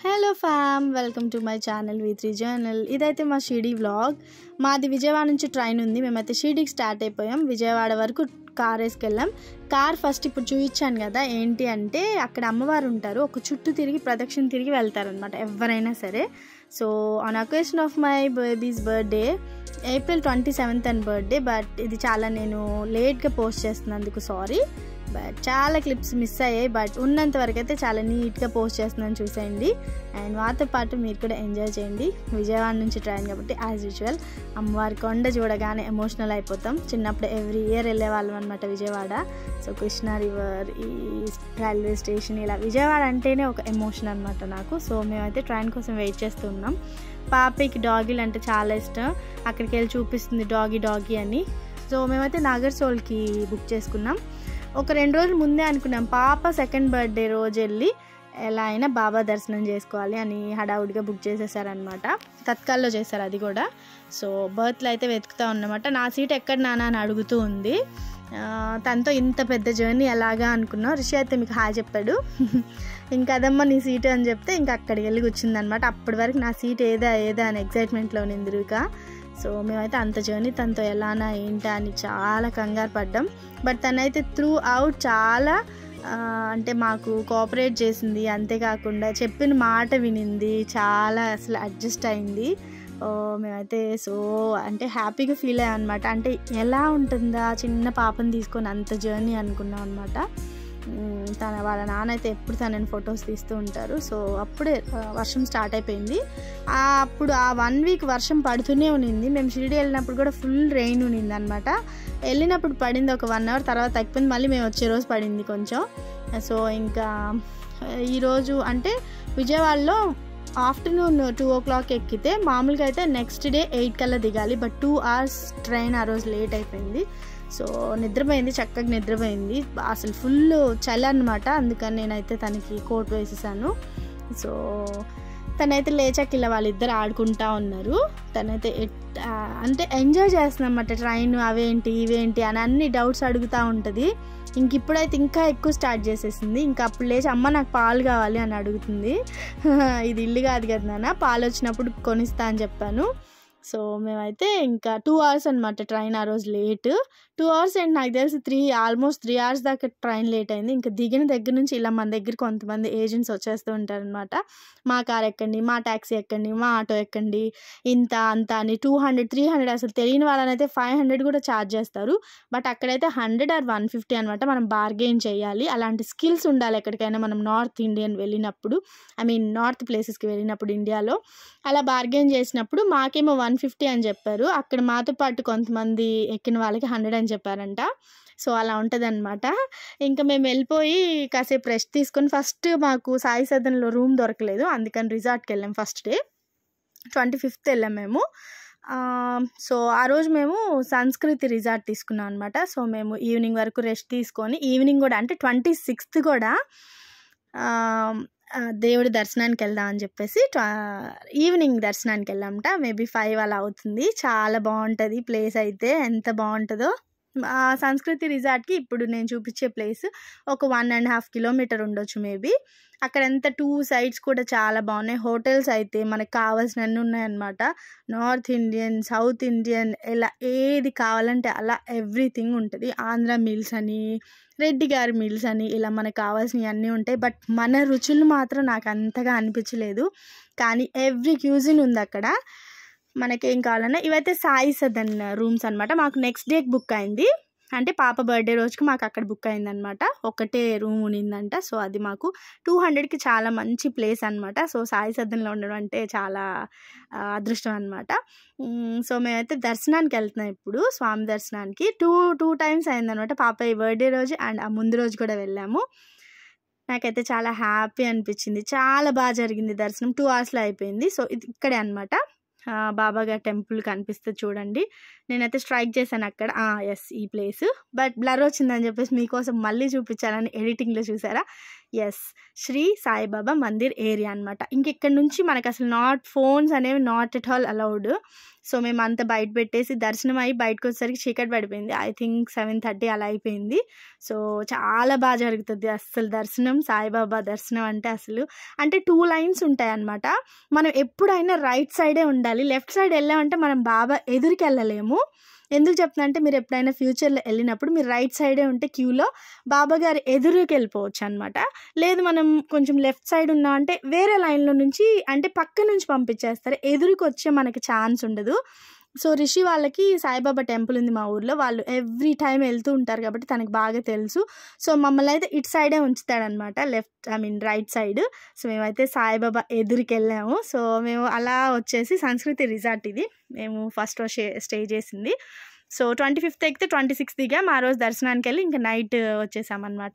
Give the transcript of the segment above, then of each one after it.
hello fam welcome to my channel V three journal ఇదైతే మా షిడీ vlog మాది విజయవాడ నుంచి ట్రైన్ ఉంది మేమైతే షిడీకి స్టార్ట్ అయిపోయాం విజయవాడ వరకు కార్ వేసుకెళ్ళాం కార్ ఫస్ట్ ఇప్పుడు చూపించాను కదా ఏంటి అంటే అక్కడ అమ్మవారు ఉంటారు ఒక చుట్టూ తిరిగి ప్రదక్షిణ తిరిగి వెళ్తారనమాట ఎవరైనా సరే so on occasion of my baby's birthday April twenty seventh అని బర్త్డే బట్ ఇది చాలా నేను లేట్గా పోస్ట్ చేస్తున్నందుకు సారీ బట్ చాలా క్లిప్స్ మిస్ అయ్యాయి బట్ ఉన్నంత వరకు అయితే చాలా నీట్గా పోస్ట్ చేస్తున్నాను చూసేయండి అండ్ వాటితో పాటు మీరు కూడా ఎంజాయ్ చేయండి విజయవాడ నుంచి ట్రైన్ కాబట్టి యాజ్ యూజువల్ అమ్మవారి కొండ చూడగానే ఎమోషనల్ అయిపోతాం చిన్నప్పుడు ఎవ్రీ ఇయర్ వెళ్ళే వాళ్ళం అనమాట విజయవాడ సో కృష్ణా రివర్ ఈ రైల్వే స్టేషన్ ఇలా విజయవాడ అంటేనే ఒక ఎమోషన్ అనమాట నాకు సో మేమైతే ట్రైన్ కోసం వెయిట్ చేస్తున్నాం పాపకి డాగీలు అంటే చాలా ఇష్టం అక్కడికి వెళ్ళి చూపిస్తుంది డాగీ డాగీ అని సో మేమైతే నాగర్ సోల్కి బుక్ చేసుకున్నాం ఒక రెండు రోజులు ముందే అనుకున్నాం పాప సెకండ్ బర్త్డే రోజు వెళ్ళి ఎలా అయినా బాబా దర్శనం చేసుకోవాలి అని హడావుడిగా బుక్ చేసేసారనమాట తత్కాల్లో చేశారు అది కూడా సో బర్త్లో అయితే వెతుకుతూ ఉన్నమాట నా సీట్ ఎక్కడ నానా అని అడుగుతూ ఉంది ఆ, తనతో ఇంత పెద్ద జర్నీ ఎలాగా అనుకున్నాం రిషి అయితే మీకు హాయ్ చెప్పాడు ఇంకా అదమ్మా నీ సీట్ అని చెప్తే ఇంకా అక్కడికి వెళ్ళి కూర్చుందనమాట అప్పటి వరకు నా సీట్ ఏదా ఏదా అని ఎగ్జైట్మెంట్లో ఉంది ఇక సో మేమైతే అంత జర్నీ తనతో ఎలానా ఏంటా అని చాలా కంగారు పడ్డాం బట్ తనైతే త్రూ అవుట్ చాలా ఆ, అంటే మాకు కోఆపరేట్ చేసింది అంతేకాకుండా చెప్పిన మాట వినింది చాలా అసలు అడ్జస్ట్ అయింది ఓ, మేమైతే సో అంటే హ్యాపీగా ఫీల్ అయ్యాం అనమాట అంటే ఎలా ఉంటుందా చిన్న పాపని తీసుకొని అంత జర్నీ అనుకున్నాం అనమాట తన వాళ్ళ నాన్న అయితే ఎప్పుడు తనని ఫొటోస్ తీస్తూ ఉంటారు సో అప్పుడే ఆ, వర్షం స్టార్ట్ అయిపోయింది ఆ, అప్పుడు ఆ వన్ వీక్ వర్షం పడుతూనే ఉన్నింది మేము షిరిడి వెళ్ళినప్పుడు కూడా ఫుల్ రెయిన్ ఉన్నింది అనమాట వెళ్ళినప్పుడు పడింది ఒక వన్ అవర్ తర్వాత తగ్గిపోయింది మళ్ళీ మేము వచ్చే రోజు పడింది కొంచెం సో ఇంకా ఈరోజు అంటే విజయవాడలో ఆఫ్టర్నూన్ టూ ఓ క్లాక్ ఎక్కితే మామూలుగా అయితే నెక్స్ట్ డే ఎయిట్ కల్లా దిగాలి బట్ టూ అవర్స్ ట్రైన్ ఆ రోజు లేట్ అయిపోయింది సో నిద్రపోయింది చక్కగా నిద్రపోయింది అసలు ఫుల్ చలి అనమాట అందుకని నేనైతే తనకి కోట్ వేసేసాను సో తనైతే లేచాక ఇలా వాళ్ళిద్దరు ఆడుకుంటా ఉన్నారు తనైతే ఎట్- ఆ, అంటే ఎంజాయ్ చేస్తుందన్నమాట ట్రైన్ అవేంటి ఇవేంటి అని అన్ని డౌట్స్ అడుగుతూ ఉంటుంది ఇంక ఇప్పుడైతే ఇంకా ఎక్కువ స్టార్ట్ చేసేసింది ఇంకా అప్పుడు లేచి అమ్మ నాకు పాలు కావాలి అని అడుగుతుంది ఇది ఇల్లు కాదు కదా నాన్న పాలు వచ్చినప్పుడు కొనిస్తా అని చెప్పాను సో మేమైతే ఇంకా టూ అవర్స్ అనమాట ట్రైన్ ఆ రోజు లేట్ టూ అవర్స్ అండ్ నాకు తెలిసి త్రీ ఆల్మోస్ట్ త్రీ అవర్స్ దాకా ట్రైన్ లేట్ అయింది ఇంకా దిగిన దగ్గర నుంచి ఇలా మన దగ్గర కొంతమంది ఏజెంట్స్ వచ్చేస్తూ ఉంటారనమాట మా కార్ ఎక్కండి మా ట్యాక్సీ ఎక్కండి మా ఆటో ఎక్కండి ఇంత అంత అని టూ హండ్రెడ్ త్రీ హండ్రెడ్ అసలు తెలియని వాళ్ళనైతే ఫైవ్ హండ్రెడ్ కూడా ఛార్జ్ చేస్తారు బట్ అక్కడైతే హండ్రెడ్ ఆర్ వన్ ఫిఫ్టీ అనమాట మనం బార్గెయిన్ చేయాలి అలాంటి స్కిల్స్ ఉండాలి ఎక్కడికైనా మనం నార్త్ ఇండియన్ వెళ్ళినప్పుడు ఐ మీన్ నార్త్ ప్లేసెస్కి వెళ్ళినప్పుడు ఇండియాలో అలా బార్గెయిన్ చేసినప్పుడు మాకేమో వన్ ఫిఫ్టీ అని చెప్పారు అక్కడ మాతో పాటు కొంతమంది ఎక్కిన వాళ్ళకి హండ్రెడ్ అని చెప్పారంట సో అలా ఉంటుందన్నమాట ఇంకా మేము వెళ్ళిపోయి కాసేపు రెస్ట్ తీసుకొని ఫస్ట్ మాకు సాయి సదన్లో రూమ్ దొరకలేదు అందుకని రిసార్ట్కి వెళ్ళాం ఫస్ట్ డే ట్వంటీ ఫిఫ్త్ వెళ్ళాం మేము ఆ, సో ఆ రోజు మేము సంస్కృతి రిసార్ట్ తీసుకున్నాం అనమాట సో మేము ఈవినింగ్ వరకు రెస్ట్ తీసుకొని ఈవినింగ్ కూడా అంటే ట్వంటీ సిక్స్త్ కూడా ఆ, ఆ, దేవుడి దర్శనానికి వెళ్దాం అని చెప్పేసి ట్వ- ఈవినింగ్ దర్శనానికి వెళ్ళామట మేబీ ఫైవ్ అలా అవుతుంది చాలా బాగుంటుంది ప్లేస్ అయితే ఎంత బాగుంటుందో ఆ సంస్కృతి రిసార్ట్కి ఇప్పుడు నేను చూపించే ప్లేస్ ఒక వన్ అండ్ హాఫ్ కిలోమీటర్ ఉండొచ్చు మేబీ అక్కడ ఎంత టూ సైడ్స్ కూడా చాలా బాగున్నాయి హోటల్స్ అయితే మనకు కావాల్సినవన్నీ ఉన్నాయన్నమాట నార్త్ ఇండియన్ సౌత్ ఇండియన్ ఇలా ఏది కావాలంటే అలా ఎవ్రీథింగ్ ఉంటుంది ఆంధ్ర మీల్స్ అని రెడ్డి గారి మీల్స్ అని ఇలా మనకు కావాల్సినవి అన్నీ ఉంటాయి బట్ మన రుచులు మాత్రం నాకు అంతగా అనిపించలేదు కానీ ఎవ్రీ క్యూజిన్ ఉంది అక్కడ మనకేం కావాలన్నా ఇవైతే సాయి సదన్ రూమ్స్ అనమాట మాకు నెక్స్ట్ డేకి బుక్ అయింది అంటే పాప బర్త్డే రోజుకి మాకు అక్కడ బుక్ అయిందనమాట ఒకటే రూమ్ ఉన్నిందంట సో అది మాకు టూ హండ్రెడ్కి చాలా మంచి ప్లేస్ అనమాట సో సాయి సదన్లో ఉండడం అంటే చాలా ఆ, అదృష్టం అనమాట సో మేమైతే దర్శనానికి వెళ్తున్నాం ఇప్పుడు స్వామి దర్శనానికి టూ టూ టైమ్స్ అయిందనమాట పాప బర్త్డే రోజు అండ్ ఆ ముందు రోజు కూడా వెళ్ళాము నాకైతే చాలా హ్యాపీ అనిపించింది చాలా బాగా జరిగింది దర్శనం టూ అవర్స్లో అయిపోయింది సో ఇది ఇక్కడే అనమాట బాబాగారి టెంపుల్ కనిపిస్తుంది చూడండి నేనైతే స్ట్రైక్ చేశాను అక్కడ ఎస్ ఈ ప్లేస్ బట్ బ్లర్ వచ్చిందని చెప్పేసి మీకోసం మళ్ళీ చూపించాలని ఎడిటింగ్లో చూసారా ఎస్ శ్రీ సాయిబాబా మందిర్ ఏరియా అనమాట ఇంక ఇక్కడ నుంచి మనకు అసలు నాట్ ఫోన్స్ అనేవి not at all allowed so మేము అంతా బయట పెట్టేసి దర్శనం అయ్యి బయటకు వచ్చేసరికి చీకటి పడిపోయింది ఐ థింక్ సెవెన్ థర్టీ అలా అయిపోయింది సో చాలా బాగా జరుగుతుంది అసలు దర్శనం సాయిబాబా దర్శనం అంటే అసలు అంటే టూ లైన్స్ ఉంటాయి అన్నమాట మనం ఎప్పుడైనా రైట్ సైడే ఉండాలి లెఫ్ట్ సైడ్ వెళ్ళామంటే మనం బాబా ఎదురుకి వెళ్ళలేము ఎందుకు చెప్తున్నా అంటే మీరు ఎప్పుడైనా ఫ్యూచర్లో వెళ్ళినప్పుడు మీరు రైట్ సైడే ఉంటే క్యూలో బాబా గారి ఎదురుకి వెళ్ళిపోవచ్చు అనమాట లేదు మనం కొంచెం లెఫ్ట్ సైడ్ ఉన్నా అంటే వేరే లైన్లో నుంచి అంటే పక్క నుంచి పంపించేస్తారు ఎదురుకి వచ్చే మనకి ఛాన్స్ ఉండదు సో రిషి వాళ్ళకి సాయిబాబా టెంపుల్ ఉంది మా ఊర్లో వాళ్ళు ఎవ్రీ టైం వెళ్తూ ఉంటారు కాబట్టి తనకు బాగా తెలుసు సో మమ్మల్ని అయితే ఇటు సైడే ఉంచుతాడనమాట left I mean right side so మేమైతే సాయిబాబా ఎదురుకి వెళ్ళాము సో మేము అలా వచ్చేసి సంస్కృతి రిసార్ట్ ఇది మేము ఫస్ట్ స్టే స్టే చేసింది సో ట్వంటీ ఫిఫ్త్ ఎక్కితే ట్వంటీ సిక్స్త్ దిగాం ఆ రోజు దర్శనానికి వెళ్ళి ఇంకా నైట్ వచ్చేసామన్నమాట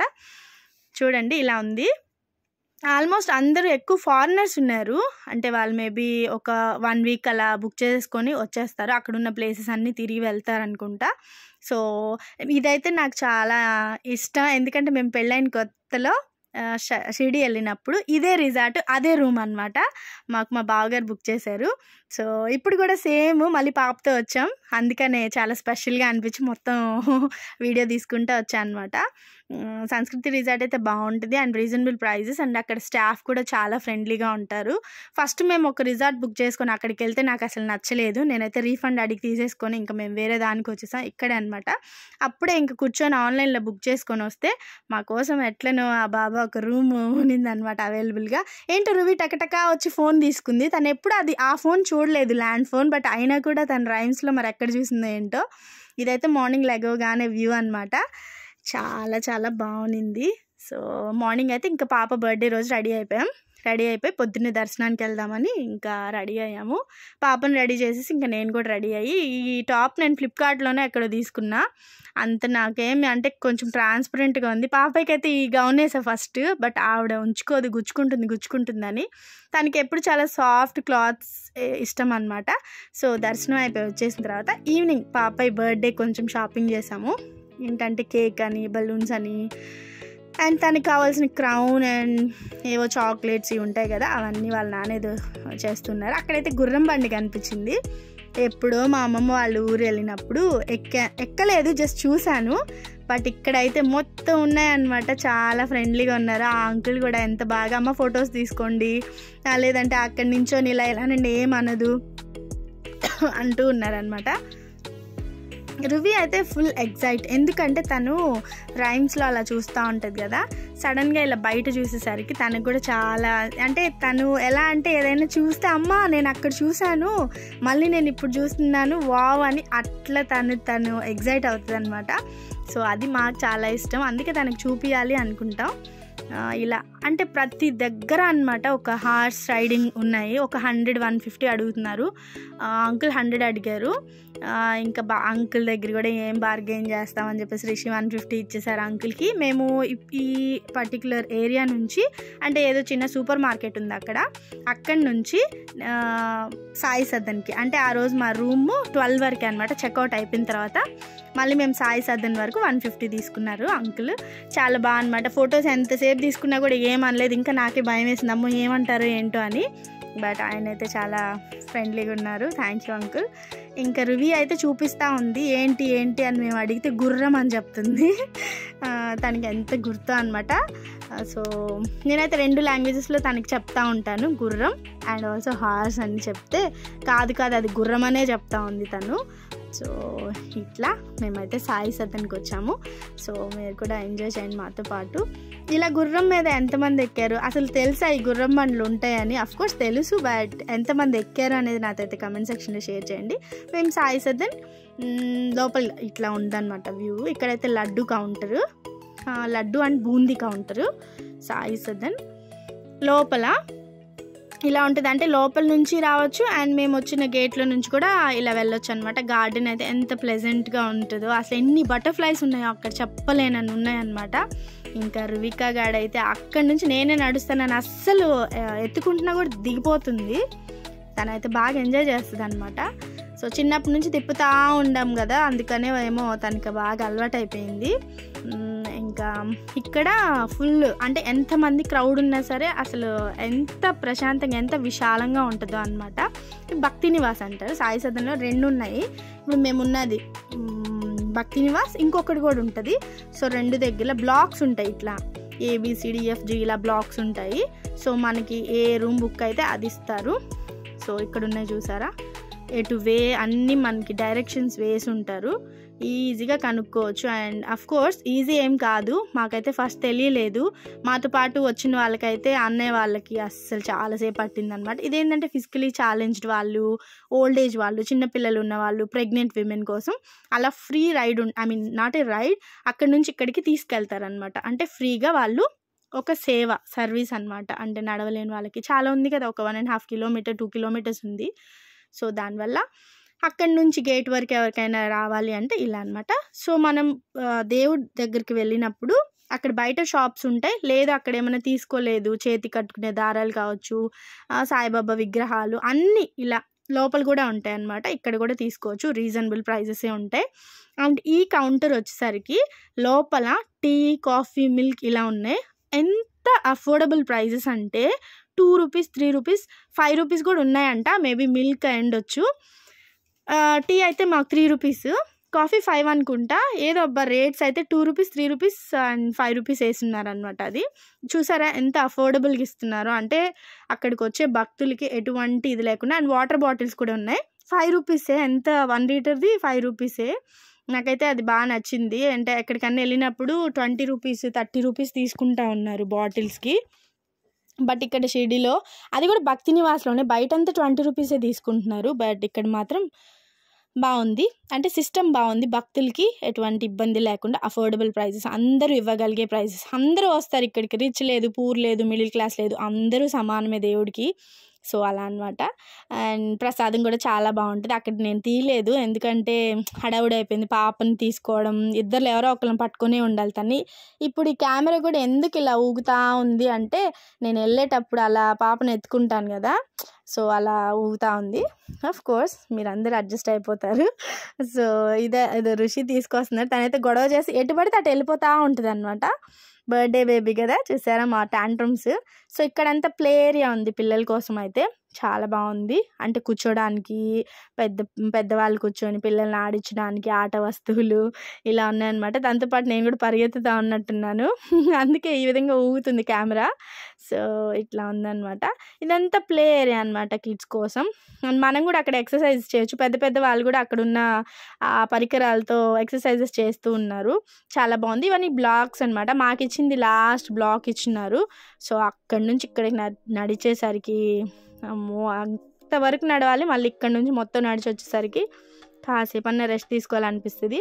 చూడండి ఇలా ఉంది ఆల్మోస్ట్ అందరూ ఎక్కువ ఫారినర్స్ ఉన్నారు అంటే వాళ్ళు మేబీ ఒక వన్ వీక్ అలా బుక్ చేసుకొని వచ్చేస్తారు అక్కడ ఉన్న ప్లేసెస్ అన్నీ తిరిగి వెళ్తారు అనుకుంటా సో ఇదైతే నాకు చాలా ఇష్టం ఎందుకంటే మేము పెళ్ళైన కొత్తలో ఆ, ష- షిరిడి వెళ్ళినప్పుడు ఇదే రిసార్ట్ అదే రూమ్ అనమాట మాకు మా బావగారు బుక్ చేశారు సో ఇప్పుడు కూడా సేమ్ మళ్ళీ పాపతో వచ్చాం అందుకనే చాలా స్పెషల్గా అనిపించి మొత్తం వీడియో తీసుకుంటూ వచ్చాను అనమాట సంస్కృతి రిసార్ట్ అయితే బాగుంటుంది అండ్ రీజనబుల్ ప్రైజెస్ అండ్ అక్కడ స్టాఫ్ కూడా చాలా ఫ్రెండ్లీగా ఉంటారు ఫస్ట్ మేము ఒక రిసార్ట్ బుక్ చేసుకొని అక్కడికి వెళ్తే నాకు అసలు నచ్చలేదు నేనైతే రీఫండ్ అడిగి తీసేసుకొని ఇంకా మేము వేరే దానికి వచ్చేసాం ఇక్కడే అనమాట అప్పుడే ఇంకా కూర్చొని ఆన్లైన్లో బుక్ చేసుకొని వస్తే మా కోసం ఎట్లనో ఆ బాబా ఒక రూమ్ ఉన్నిందనమాట అవైలబుల్గా ఏంటో రువి టకటకా వచ్చి ఫోన్ తీసుకుంది తను ఎప్పుడు అది ఆ ఫోన్ చూడలేదు ల్యాండ్ ఫోన్ బట్ అయినా కూడా తన రైమ్స్లో మరి ఎక్కడ చూసిందో ఏంటో ఇదైతే మార్నింగ్ లెగవగానే వ్యూ అనమాట చాలా చాలా బాగుంది సో మార్నింగ్ అయితే ఇంకా పాప బర్త్డే రోజు రెడీ అయిపోయాం రెడీ అయిపోయి పొద్దున్నే దర్శనానికి వెళ్దామని ఇంకా రెడీ అయ్యాము పాపను రెడీ చేసేసి ఇంకా నేను కూడా రెడీ అయ్యి ఈ టాప్ నేను ఫ్లిప్కార్ట్లోనే ఎక్కడో తీసుకున్నా అంత నాకేమి అంటే కొంచెం ట్రాన్స్పరెంట్గా ఉంది పాపకి అయితే ఈ గౌన్ వేసా ఫస్ట్ బట్ ఆవిడ ఉంచుకోదు గుచ్చుకుంటుంది గుచ్చుకుంటుందని తనకి ఎప్పుడు చాలా సాఫ్ట్ క్లాత్స్ ఇష్టం అనమాట సో దర్శనం అయిపోయి వచ్చేసిన తర్వాత ఈవినింగ్ పాప బర్త్డే కొంచెం షాపింగ్ చేసాము ఏంటంటే కేక్ అని బలూన్స్ అని అండ్ తనకి కావాల్సిన క్రౌన్ అండ్ ఏవో చాక్లెట్స్ ఇవి ఉంటాయి కదా అవన్నీ వాళ్ళ నానేదో చేస్తున్నారు అక్కడైతే గుర్రం బండి కనిపించింది ఎప్పుడో మా అమ్మమ్మ వాళ్ళ ఊరు వెళ్ళినప్పుడు ఎక్క ఎక్కలేదు జస్ట్ చూశాను బట్ ఇక్కడైతే మొత్తం ఉన్నాయన్నమాట చాలా ఫ్రెండ్లీగా ఉన్నారు ఆ అంకుల్ కూడా ఎంత బాగా అమ్మ ఫొటోస్ తీసుకోండి ఆ, లేదంటే అక్కడి నుంచొని ఇలా ఇలా నుండి ఏమనదు అంటూ ఉన్నారనమాట రువి అయితే ఫుల్ ఎగ్జైట్ ఎందుకంటే తను రైమ్స్లో అలా చూస్తూ ఉంటుంది కదా సడన్గా ఇలా బయట చూసేసరికి తనకు కూడా చాలా అంటే తను ఎలా అంటే ఏదైనా చూస్తే అమ్మ నేను అక్కడ చూశాను మళ్ళీ నేను ఇప్పుడు చూస్తున్నాను వావ్ అని అట్లా తను తను ఎగ్జైట్ అవుతుంది అనమాట సో అది మాకు చాలా ఇష్టం అందుకే తనకు చూపించాలి అనుకుంటాం ఆ, ఇలా అంటే ప్రతి దగ్గర అన్నమాట ఒక హార్స్ రైడింగ్ ఉన్నాయి ఒక హండ్రెడ్ వన్ ఫిఫ్టీ అడుగుతున్నారు ఆ, అంకుల్ హండ్రెడ్ అడిగారు ఆ, ఇంకా బా అంకుల్ దగ్గర కూడా ఏం బార్గెయిన్ చేస్తామని చెప్పేసి రిషి వన్ ఫిఫ్టీ ఇచ్చేసారు అంకుల్కి మేము ఈ- ఈ పర్టికులర్ ఏరియా నుంచి అంటే ఏదో చిన్న సూపర్ మార్కెట్ ఉంది అక్కడ అక్కడి నుంచి ఆ, సాయి సదన్కి అంటే ఆ రోజు మా రూమ్ ట్వెల్వ్ వరకే అనమాట చెక్అవుట్ అయిపోయిన తర్వాత మళ్ళీ మేము సాయి సదన్ వరకు వన్ ఫిఫ్టీ తీసుకున్నారు అంకుల్ చాలా బాగా అనమాట ఫొటోస్ ఎంతసేపు తీసుకున్నా కూడా ఏమనలేదు ఇంకా నాకే భయం వేసింది అమ్మో ఏమంటారు ఏంటో అని బట్ ఆయన అయితే చాలా ఫ్రెండ్లీగా ఉన్నారు థ్యాంక్ యూ అంకుల్ ఇంకా రువి అయితే చూపిస్తూ ఉంది ఏంటి ఏంటి అని మేము అడిగితే గుర్రం అని చెప్తుంది ఆ, తనకి ఎంత గుర్తు అనమాట సో నేనైతే రెండు లాంగ్వేజెస్లో తనకి చెప్తా ఉంటాను గుర్రం అండ్ ఆల్సో హార్స్ అని చెప్తే కాదు కాదు అది గుర్రం అనే చెప్తా ఉంది తను సో ఇట్లా మేమైతే సాయి సతన్కి వచ్చాము సో మీరు కూడా ఎంజాయ్ చేయండి మాతో పాటు ఇలా గుర్రం మీద ఎంతమంది ఎక్కారు అసలు తెలుసా ఈ గుర్రం బండ్లు ఉంటాయని అఫ్ కోర్స్ తెలుసు బట్ ఎంతమంది ఎక్కారు అనేది నాకైతే కమెంట్ సెక్షన్లో షేర్ చేయండి మేము సాయి సదన్ మ్, లోపల ఇట్లా ఉందన్నమాట వ్యూ ఇక్కడైతే laddu counter laddu and boondi counter Sai Sadan లోపల ఇలా ఉంటుంది అంటే లోపల నుంచి రావచ్చు అండ్ మేము వచ్చిన గేట్లో నుంచి కూడా ఇలా వెళ్ళొచ్చు అనమాట గార్డెన్ అయితే ఎంత ప్లెజెంట్గా ఉంటుందో అసలు ఎన్ని బటర్ఫ్లైస్ ఉన్నాయో అక్కడ చెప్పలేనని ఉన్నాయన్నమాట ఇంకా రువికా గాడ్ అయితే అక్కడి నుంచి నేనే నడుస్తానని అస్సలు ఆ, ఎత్తుకుంటున్నా కూడా దిగిపోతుంది తనైతే బాగా ఎంజాయ్ చేస్తుంది అనమాట సో చిన్నప్పటి నుంచి తిప్పుతా ఉండాం కదా అందుకనే ఏమో తనకి బాగా అలవాటు అయిపోయింది మ్, ఇంకా ఇక్కడ ఫుల్ అంటే ఎంతమంది క్రౌడ్ ఉన్నా సరే అసలు ఎంత ప్రశాంతంగా ఎంత విశాలంగా ఉంటుందో అనమాట భక్తి నివాస్ అంటారు సాయి సదన్లో రెండు ఉన్నాయి ఇప్పుడు మేమున్నది మ్, భక్తి నివాస్ ఇంకొకటి కూడా ఉంటుంది సో రెండు దగ్గర బ్లాక్స్ ఉంటాయి ఇట్లా ఏబిసిడిఎఫ్జి ఇలా బ్లాక్స్ ఉంటాయి సో మనకి ఏ రూమ్ బుక్ అయితే అది ఇస్తారు సో ఇక్కడ ఉన్నాయి చూసారా ఎటు వే అన్నీ మనకి డైరెక్షన్స్ వేసి ఉంటారు ఈజీగా కనుక్కోవచ్చు అండ్ అఫ్ కోర్స్ ఈజీ ఏం కాదు మాకైతే ఫస్ట్ తెలియలేదు మాతో పాటు వచ్చిన వాళ్ళకైతే అన్నయ్య వాళ్ళకి అస్సలు చాలాసేపు పట్టిందనమాట ఇదేంటంటే ఫిజికలీ ఛాలెంజ్డ్ వాళ్ళు ఓల్డ్ ఏజ్ వాళ్ళు చిన్నపిల్లలు ఉన్న వాళ్ళు ప్రెగ్నెంట్ విమెన్ కోసం అలా free ride I mean not a ride అక్కడి నుంచి ఇక్కడికి తీసుకెళ్తారనమాట అంటే ఫ్రీగా వాళ్ళు ఒక సేవ సర్వీస్ అనమాట అంటే నడవలేని వాళ్ళకి చాలా ఉంది కదా ఒక one and half kilometre two kilometres ఉంది సో దానివల్ల అక్కడి నుంచి గేట్ వరకు ఎవరికైనా రావాలి అంటే ఇలా అనమాట సో మనం ఆ, దేవుడి దగ్గరికి వెళ్ళినప్పుడు అక్కడ బయట షాప్స్ ఉంటాయి లేదు అక్కడ ఏమైనా తీసుకోలేదు చేతి కట్టుకునే దారాలు కావచ్చు ఆ, సాయిబాబా విగ్రహాలు అన్నీ ఇలా లోపల కూడా ఉంటాయి అన్నమాట ఇక్కడ కూడా తీసుకోవచ్చు రీజనబుల్ ప్రైజెసే ఉంటాయి అండ్ ఈ కౌంటర్ వచ్చేసరికి లోపల టీ కాఫీ మిల్క్ ఇలా ఉన్నాయి ఎంత అఫోర్డబుల్ ప్రైజెస్ అంటే two rupees three rupees five rupees కూడా ఉన్నాయంట మేబీ మిల్క్ అయ్యుండొచ్చు టీ అయితే మాకు త్రీ రూపీస్ కాఫీ ఫైవ్ అనుకుంటా ఏదో అబ్బా రేట్స్ అయితే two rupees three rupees and five rupees వేస్తున్నారు అనమాట అది చూసారా ఎంత అఫోర్డబుల్గా ఇస్తున్నారో అంటే అక్కడికి వచ్చే భక్తులకి ఎటువంటి ఇది లేకుండా అండ్ వాటర్ బాటిల్స్ కూడా ఉన్నాయి ఫైవ్ రూపీసే ఎంత వన్ లీటర్ది ఫైవ్ రూపీసే నాకైతే అది బాగా నచ్చింది అంటే ఎక్కడికన్నా వెళ్ళినప్పుడు ట్వంటీ రూపీస్ థర్టీ రూపీస్ తీసుకుంటా ఉన్నారు బాటిల్స్కి బట్ ఇక్కడ షిరిడీలో అది కూడా భక్తి నివాస్లోనే బయటంతా ట్వంటీ రూపీసే తీసుకుంటున్నారు బట్ ఇక్కడ మాత్రం బాగుంది అంటే సిస్టమ్ బాగుంది భక్తులకి ఎటువంటి ఇబ్బంది లేకుండా అఫోర్డబుల్ ప్రైజెస్ అందరూ ఇవ్వగలిగే ప్రైజెస్ అందరూ వస్తారు ఇక్కడికి రిచ్ లేదు పూర్ లేదు మిడిల్ క్లాస్ లేదు అందరూ సమానమే దేవుడికి సో అలా అనమాట అండ్ ప్రసాదం కూడా చాలా బాగుంటుంది అక్కడ నేను తీయలేదు ఎందుకంటే హడావుడి అయిపోయింది పాపని తీసుకోవడం ఇద్దరు ఎవరో ఒకరిని పట్టుకునే ఉండాలి తన్ని ఇప్పుడు ఈ కెమెరా కూడా ఎందుకు ఇలా ఊగుతా ఉంది అంటే నేను వెళ్ళేటప్పుడు అలా పాపను ఎత్తుకుంటాను కదా సో అలా ఊగుతా ఉంది ఆఫ్ కోర్స్ మీరు అందరూ అడ్జస్ట్ అయిపోతారు సో ఇదే ఇది ఋషి తీసుకొస్తున్నారు తనైతే గొడవ చేసి ఎటు పడితే అటు వెళ్ళిపోతూ ఉంటుంది అనమాట బర్త్డే బేబీ కదా చూసారా మా టాంట్రమ్స్ సో ఇక్కడంతా ప్లే ఏరియా ఉంది పిల్లల కోసం అయితే చాలా బాగుంది అంటే కూర్చోడానికి పెద్ద పెద్దవాళ్ళు కూర్చొని పిల్లల్ని ఆడించడానికి ఆట వస్తువులు ఇలా ఉన్నాయన్నమాట దాంతోపాటు నేను కూడా పరిగెత్తుతా ఉన్నట్టున్నాను అందుకే ఈ విధంగా ఊగుతుంది కెమెరా సో ఇట్లా ఉందన్నమాట ఇదంతా ప్లే ఏరియా అనమాట కిడ్స్ కోసం అండ్ మనం కూడా అక్కడ ఎక్సర్సైజ్ చేయొచ్చు పెద్ద పెద్ద వాళ్ళు కూడా అక్కడ ఉన్న ఆ పరికరాలతో ఎక్సర్సైజెస్ చేస్తూ ఉన్నారు చాలా బాగుంది ఇవన్నీ బ్లాక్స్ అనమాట మాకు ఇచ్చింది లాస్ట్ బ్లాక్ ఇచ్చినారు సో అక్కడి నుంచి ఇక్కడికి న- నడిచేసరికి అమ్మో అంతవరకు నడవాలి మళ్ళీ ఇక్కడ నుంచి మొత్తం నడిచి వచ్చేసరికి కాసేపు అన్న రెస్ట్ తీసుకోవాలనిపిస్తుంది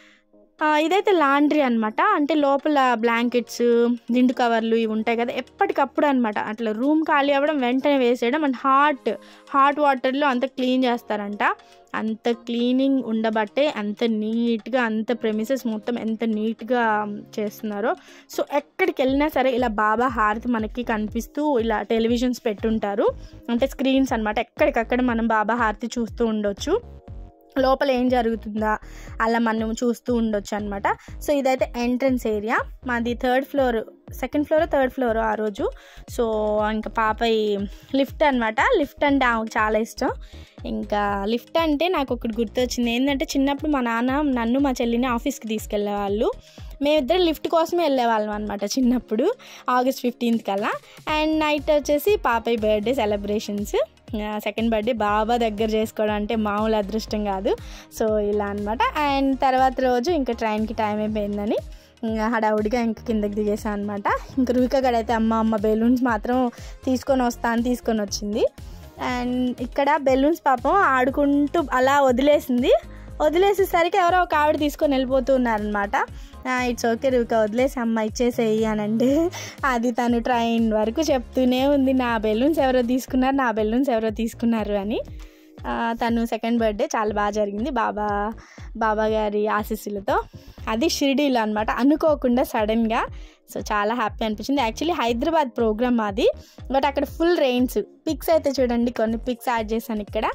ఆ, ఇదైతే లాండ్రీ అనమాట అంటే లోపల బ్లాంకెట్స్ దిండు కవర్లు ఇవి ఉంటాయి కదా ఎప్పటికప్పుడు అనమాట అట్లా రూమ్ ఖాళీ అవ్వడం వెంటనే వేసేయడం అండ్ హాట్ హాట్ వాటర్లో అంత క్లీన్ చేస్తారంట అంత క్లీనింగ్ ఉండబట్టే అంత నీట్గా అంత ప్రెమిసెస్ మొత్తం ఎంత నీట్గా చేస్తున్నారో సో ఎక్కడికి వెళ్ళినా సరే ఇలా బాబా హారతి మనకి కనిపిస్తూ ఇలా టెలివిజన్స్ పెట్టుంటారు అంటే స్క్రీన్స్ అనమాట ఎక్కడికక్కడ మనం బాబా హారతి చూస్తూ ఉండొచ్చు లోపల ఏం జరుగుతుందా అలా మనం చూస్తూ ఉండొచ్చు అనమాట సో ఇదైతే ఎంట్రన్స్ ఏరియా మాది third floor second floor third floor ఆ రోజు సో ఇంకా పాప లిఫ్ట్ అనమాట లిఫ్ట్ అంటే ఆమెకు చాలా ఇష్టం ఇంకా లిఫ్ట్ అంటే నాకు ఒకటి గుర్తొచ్చింది ఏంటంటే చిన్నప్పుడు మా నాన్న నన్ను మా చెల్లిని ఆఫీస్కి తీసుకెళ్ళేవాళ్ళు మేమిద్దరం లిఫ్ట్ కోసమే వెళ్ళేవాళ్ళం అనమాట చిన్నప్పుడు ఆగస్ట్ ఫిఫ్టీన్త్ కల్లా అండ్ నైట్ వచ్చేసి Papayya birthday celebrations second birthday బాబా దగ్గర చేసుకోవడం అంటే మామూలు అదృష్టం కాదు సో ఇలా అనమాట అండ్ తర్వాత రోజు ఇంకా ట్రైన్కి టైం అయిపోయిందని ఇంకా హడావుడిగా ఇంకా కిందకి దిగేసాను అనమాట ఇంకా రువిక గడైతే అమ్మ అమ్మ బెలూన్స్ మాత్రం తీసుకొని వస్తాను తీసుకొని వచ్చింది అండ్ ఇక్కడ బెలూన్స్ పాపం ఆడుకుంటూ అలా వదిలేసింది వదిలేసేసరికి ఎవరో ఒక ఆవిడ తీసుకొని వెళ్ళిపోతూ ఉన్నారనమాట ఇట్స్ ఓకే రువిక వదిలేసి అమ్మ ఇచ్చేసేయి అని అంటే అది తను ట్రైన్ వరకు చెప్తూనే ఉంది నా బెలూన్స్ ఎవరో తీసుకున్నారు నా బెలూన్స్ ఎవరో తీసుకున్నారు అని ఆ, తను సెకండ్ బర్త్డే చాలా బాగా జరిగింది బాబా బాబా గారి ఆశీస్సులతో అది షిరిడీలో అనమాట అనుకోకుండా సడన్గా సో చాలా హ్యాపీ అనిపించింది యాక్చువల్లీ హైదరాబాద్ ప్రోగ్రామ్ అది బట్ అక్కడ ఫుల్ రెయిన్స్ పిక్స్ అయితే చూడండి కొన్ని పిక్స్ యాడ్ చేశాను ఇక్కడ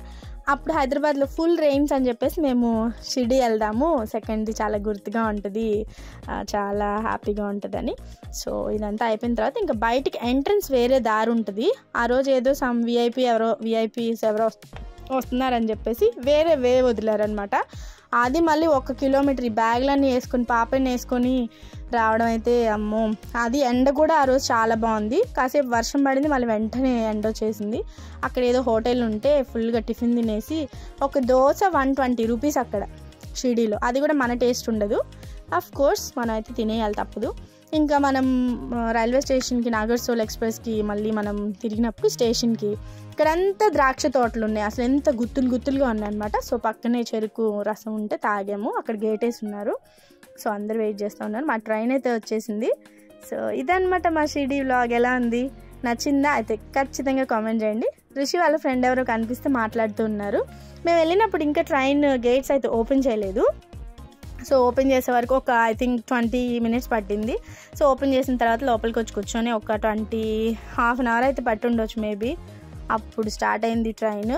అప్పుడు హైదరాబాద్లో ఫుల్ రెయిన్స్ అని చెప్పేసి మేము షిరిడి వెళ్దాము సెకండ్ది చాలా గుర్తుగా ఉంటుంది ఆ, చాలా హ్యాపీగా ఉంటుందని సో ఇదంతా అయిపోయిన తర్వాత ఇంకా బయటికి ఎంట్రన్స్ వేరే దారి ఉంటుంది ఆ రోజు ఏదో సమ్ విఐపి ఎవరో విఐపీస్ ఎవరో వస్తు- వస్తున్నారని చెప్పేసి వేరే వే వదిలారనమాట అది మళ్ళీ ఒక కిలోమీటర్ ఈ బ్యాగ్లన్నీ వేసుకొని పాపని వేసుకొని రావడం అయితే అమ్మో అది ఎండ కూడా ఆ రోజు చాలా బాగుంది కాసేపు వర్షం పడింది మళ్ళీ వెంటనే ఎండ వచ్చేసింది అక్కడ ఏదో హోటల్ ఉంటే ఫుల్గా టిఫిన్ తినేసి ఒక దోశ వన్ ట్వంటీ రూపీస్ అక్కడ షిడీలో అది కూడా మన టేస్ట్ ఉండదు అఫ్ కోర్స్ మనం అయితే తినేయాలి తప్పదు ఇంకా మనం ఆ, రైల్వే స్టేషన్కి నాగర్సోల్ ఎక్స్ప్రెస్కి మళ్ళీ మనం తిరిగినప్పుడు స్టేషన్కి ఇక్కడంతా ద్రాక్ష తోటలు ఉన్నాయి అసలు ఎంత గుత్తులు గుత్తులుగా ఉన్నాయి అనమాట సో పక్కనే చెరుకు రసం ఉంటే తాగాము అక్కడ గేట్ వేసి ఉన్నారు సో అందరు వెయిట్ చేస్తూ ఉన్నారు మా ట్రైన్ అయితే వచ్చేసింది సో ఇదన్నమాట మా షిడీ వ్లాగ్ ఎలా ఉంది నచ్చిందా అయితే ఖచ్చితంగా కామెంట్ చేయండి రిషి వాళ్ళ ఫ్రెండ్ ఎవరో కనిపిస్తే మాట్లాడుతూ ఉన్నారు మేము వెళ్ళినప్పుడు ఇంకా ట్రైన్ గేట్స్ అయితే ఓపెన్ చేయలేదు సో ఓపెన్ చేసే వరకు ఒక ఐ థింక్ ట్వంటీ మినిట్స్ పట్టింది సో ఓపెన్ చేసిన తర్వాత లోపలికి వచ్చి కూర్చొని ఒక ట్వంటీ హాఫ్ అన్ అవర్ అయితే పట్టి ఉండొచ్చు మేబీ అప్పుడు స్టార్ట్ అయింది ట్రైన్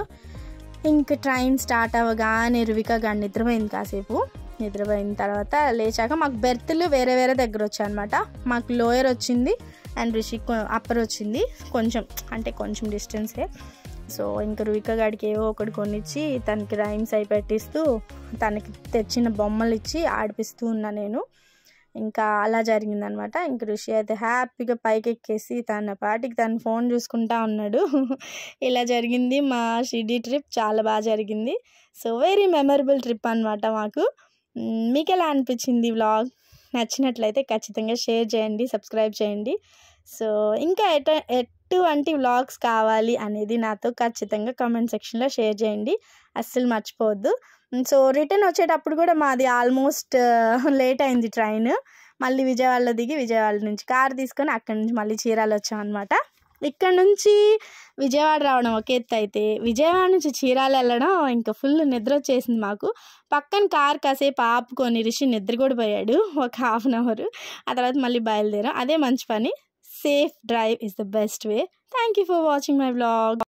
ఇంక ట్రైన్ స్టార్ట్ అవ్వగానే రువిక గాని నిద్రపోయింది కాసేపు నిద్రపోయిన తర్వాత లేచాక మాకు బెర్త్లు వేరే వేరే దగ్గర వచ్చాయన్నమాట మాకు లోయర్ వచ్చింది అండ్ రిషి అప్పర్ వచ్చింది కొంచెం అంటే కొంచెం డిస్టెన్సే సో ఇంకా రువిక గాడికి ఏవో ఒకటి కొనిచ్చి తనకి రైమ్స్ అయి పెట్టిస్తూ తనకి తెచ్చిన బొమ్మలు ఇచ్చి ఆడిపిస్తూ ఉన్నా నేను ఇంకా అలా జరిగిందనమాట ఇంక ఋషి అయితే హ్యాపీగా పైకి ఎక్కేసి తన పాటికి తన ఫోన్ చూసుకుంటా ఉన్నాడు ఇలా జరిగింది మా షిడి ట్రిప్ చాలా బాగా జరిగింది సో వెరీ మెమరబుల్ ట్రిప్ అనమాట మాకు మ్, మీకు ఎలా అనిపించింది వ్లాగ్ నచ్చినట్లయితే ఖచ్చితంగా షేర్ చేయండి సబ్స్క్రైబ్ చేయండి సో ఇంకా ఎట ఎటువంటి వ్లాగ్స్ కావాలి అనేది నాతో ఖచ్చితంగా కామెంట్ సెక్షన్లో షేర్ చేయండి అస్సలు మర్చిపోవద్దు సో రిటర్న్ వచ్చేటప్పుడు కూడా మాది ఆల్మోస్ట్ లేట్ అయింది ట్రైన్ మళ్ళీ విజయవాడలో దిగి విజయవాడ నుంచి కార్ తీసుకొని అక్కడి నుంచి మళ్ళీ చీరాలు వచ్చాం అనమాట ఇక్కడ నుంచి విజయవాడ రావడం ఒక ఎత్తు అయితే విజయవాడ నుంచి చీరాలు వెళ్ళడం ఇంకా ఫుల్ నిద్ర వచ్చేసింది మాకు పక్కన కార్ కాసేపు ఆపుకొని రిషి నిద్ర కూడా పోయాడు ఒక హాఫ్ అన్ అవర్ ఆ తర్వాత మళ్ళీ బయలుదేరాం అదే మంచి పని safe drive is the best way thank you for watching my blog